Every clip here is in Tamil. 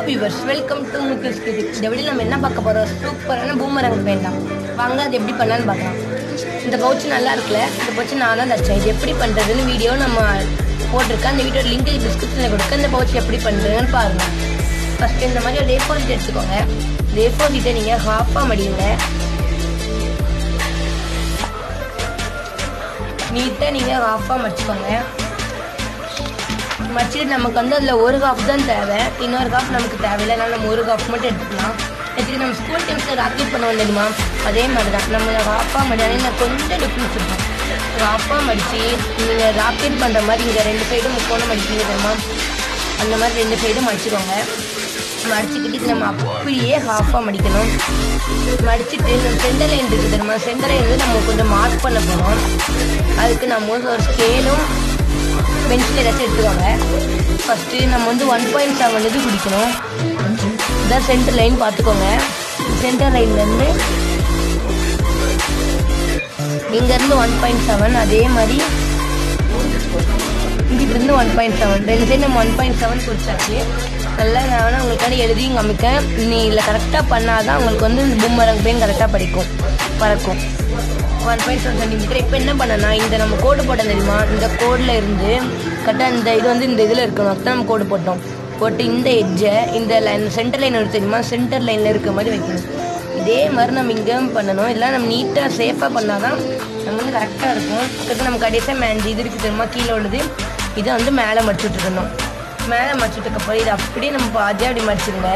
வியூவர்ஸ் வெல்கம் டு முக்கியஸ் கிரிக் இந்த வீடியோ நம்ம என்ன பார்க்க போகிறோம் சூப்பரான பூமரங் பெயின் தான் வாங்க அது எப்படி பண்ணலான்னு பார்க்கலாம் இந்த பவுச் நல்லா இருக்குல்ல இந்த பவுச் நான் தான் தச்சேன் இது எப்படி பண்ணுறதுன்னு வீடியோ நம்ம போட்டிருக்கேன் அந்த வீடியோ லிங்க் டிஸ்கிரிப்ஷனில் கொடுக்க இந்த பவுச் எப்படி பண்ணுறதுன்னு பாருங்கள் ஃபஸ்ட்டு இந்த மாதிரி ஒரு ஏஃபோர் ஷீட் எடுத்துக்கோங்க இந்த ஏஃபோர் ஷீட்டை நீங்கள் ஹாஃபாக மடியுங்க நீட்டாக நீங்கள் ஹாஃபாக மடிச்சுக்கோங்க மடிச்சுட்டு நமக்கு வந்து அதில் ஒரு காஃப் தான் தேவை இன்னொரு காஃப் நமக்கு தேவையில்லை அதனால நம்ம ஒரு காஃப் மட்டும் எடுத்துக்கலாம் எடுத்துட்டு நம்ம ஸ்கூல் டைம்ஸில் ராக்கெட் பண்ணுவோம் தெரியுமா அதே மாதிரி தான் நம்ம ஹாஃபாக மடியாலே நான் கொஞ்சம் டிஃப்ரென்ஸ் இருக்கும் ஹாஃபாக மடித்து நீங்கள் ராக்கெட் பண்ணுற மாதிரி இங்கே ரெண்டு சைடும் முக்கோணம் மடிப்பீங்க தெரியுமா அந்த மாதிரி ரெண்டு சைடும் மடிச்சுக்கோங்க மடிச்சுக்கிட்டு இது நம்ம அப்படியே ஹாஃபாக மடிக்கணும் மடிச்சுட்டு நம்ம சென்டர் லைன் இருக்குது தெரியுமா சென்டர் லைன் வந்து நம்ம கொஞ்சம் மார்க் பண்ண போகிறோம் அதுக்கு நம்ம வந்து ஒரு ஸ்கேலும் பென்சில் ஏதாச்சும் எடுத்துக்கோங்க ஃபஸ்ட்டு நம்ம வந்து ஒன் பாயிண்ட் செவன் இது குடிக்கணும் இதான் சென்டர் லைன் பார்த்துக்கோங்க சென்டர் லைன்லேருந்து இங்கேருந்து ஒன் பாயிண்ட் செவன் அதே மாதிரி இங்கிட்டிருந்து ஒன் பாயிண்ட் செவன் ரெண்டு சைடு நம்ம ஒன் பாயிண்ட் செவன் குடிச்சாச்சு நல்லா நான் வேணால் உங்களுக்காண்டி எழுதியும் காமிக்கேன் நீ இல்லை கரெக்டாக பண்ணால் தான் உங்களுக்கு வந்து பூமரங் பெயின் கரெக்டாக படிக்கும் பறக்கும் ஒன் பாயிண்ட் செவன் சென்டிமீட்டர் இப்போ என்ன பண்ணனா இந்த நம்ம கோடு போட்டோம் தெரியுமா இந்த கோடில் இருந்து கரெக்டாக இந்த இது வந்து இந்த இதில் இருக்கணும் அதுதான் நம்ம கோடு போட்டோம் போட்டு இந்த எட்ஜை இந்த லைன் சென்டர் லைன் எடுத்து தெரியுமா சென்டர் லைனில் இருக்க மாதிரி வைக்கணும் இதே மாதிரி நம்ம இங்கேயும் பண்ணணும் இல்லை நம்ம நீட்டாக சேஃபாக பண்ணால் தான் நம்ம வந்து கரெக்டாக இருக்கும் அதுக்கு நம்ம கடைசியாக மேஞ்சி இது இருக்குது தெரியுமா கீழே உள்ளது இதை வந்து மேலே மடிச்சுட்டு இருக்கணும் மேலே மடிச்சுட்டுக்கப்புறம் இதை அப்படியே நம்ம பாதியாக அப்படி மடிச்சிருங்க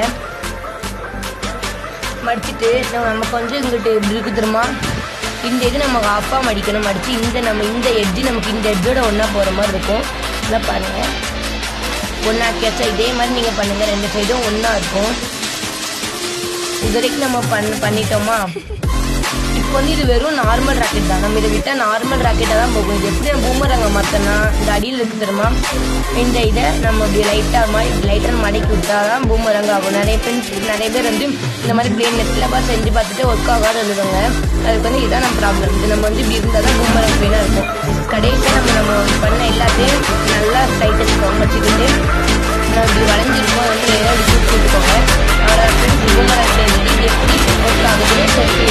மடிச்சுட்டு நம்ம நம்ம கொஞ்சம் இங்கிட்டு இப்படி இருக்கு தெரியுமா இந்த இது நம்ம ஆஃபாக மடிக்கணும் மடித்து இந்த நம்ம இந்த எட்ஜு நமக்கு இந்த எட்ஜோட ஒன்றா போகிற மாதிரி இருக்கும் இதான் பாருங்கள் ஒன்றா கேட்சா இதே மாதிரி நீங்கள் பண்ணுங்கள் ரெண்டு சைடும் ஒன்றா இருக்கும் இது வரைக்கும் நம்ம பண்ண பண்ணிட்டோமா இப்போ வந்து இது வெறும் நார்மல் ராக்கெட் தான் நம்ம இதை விட்டால் நார்மல் ராக்கெட்டாக தான் போகும் இது எப்படி நம்ம பூமரங்க மாற்றினா இந்த அடியில் இருக்கு தெரியுமா இந்த இதை நம்ம இப்படி லைட்டாக மாதிரி லைட்டாக மடக்கி விட்டா தான் பூமரங்க ஆகும் நிறைய ஃப்ரெண்ட்ஸ் நிறைய பேர் வந்து இந்த மாதிரி பிளேன் நெட்டில் பார்த்து செஞ்சு பார்த்துட்டு ஒர்க் ஆகாது எழுதுவாங்க அதுக்கு வந்து இதான் நம்ம ப்ராப்ளம் இது நம்ம வந்து இப்படி இருந்தால் தான் பூமரங்க பெயினாக இருக்கும் கடைசியாக நம்ம நம்ம பண்ண எல்லாத்தையும் நல்லா டைட் வச்சுக்கோங்க வச்சுக்கிட்டு நான் இப்படி வளைஞ்சிருக்கோம் வந்து நேராக இப்படி தூக்கி விட்டுக்கோங்க அவ்வளோ ஃப்ரெண்ட்ஸ் பூமரங்க இது எப்படி ஒர்க் ஆகுதுன்னு சரி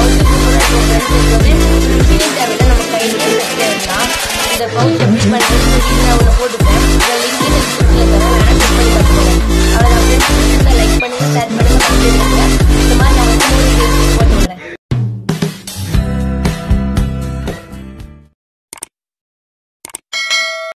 இந்த பவுச் எப்படி பண்ணுறது